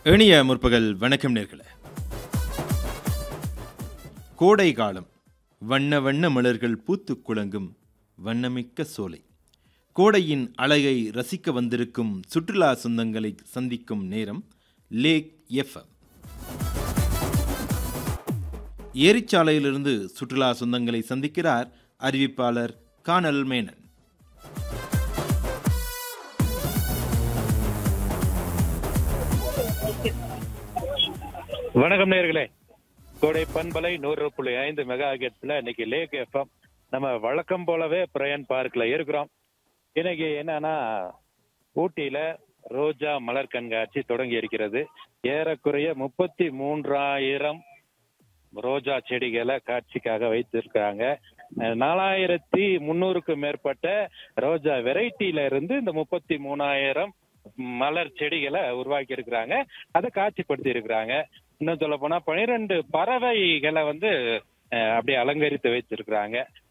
இனிய முற்பகல் வணக்கம் நேர்களே கோடை காலம் வண்ண வண்ண மலர்கள் பூத்துக் குலங்கும் வண்ணமிக்க சோலை கோடையின் அழகை ரசிக்க வந்திருக்கும் சுற்றுலா சொந்தங்களை சந்திக்கும் நேரம் லேக் எஃப்எம் ஏரிச்சாலையிலிருந்து சுற்றுலா சொந்தங்களை சந்திக்கிறார் அறிவிப்பாளர் கானல் மேனன் வணக்கம் நேர்களே கோடை பண்பலை நூறு புள்ளி ஐந்து மெகா ஹெட்ஸ்ல இன்னைக்கு லேக் எஃப்எம் நம்ம வழக்கம் போலவே பிரயன் பார்க்ல இருக்கிறோம் இன்னைக்கு என்னன்னா ஊட்டியில ரோஜா மலர் கண்காட்சி தொடங்கி இருக்கிறது ஏறக்குறைய முப்பத்தி மூன்றாயிரம் ரோஜா செடிகளை காட்சிக்காக வைத்திருக்காங்க நாலாயிரத்தி முன்னூறுக்கும் மேற்பட்ட ரோஜா வெரைட்டில இருந்து இந்த முப்பத்தி மூணாயிரம் மலர் செடிகளை உருவாக்கி இருக்கிறாங்க அதை காட்சிப்படுத்தி இருக்கிறாங்க இன்னும் சொல்ல போனா பனிரெண்டு பறவைகளை வந்து அஹ், அப்படியே அலங்கரித்து வச்சிருக்கிறாங்க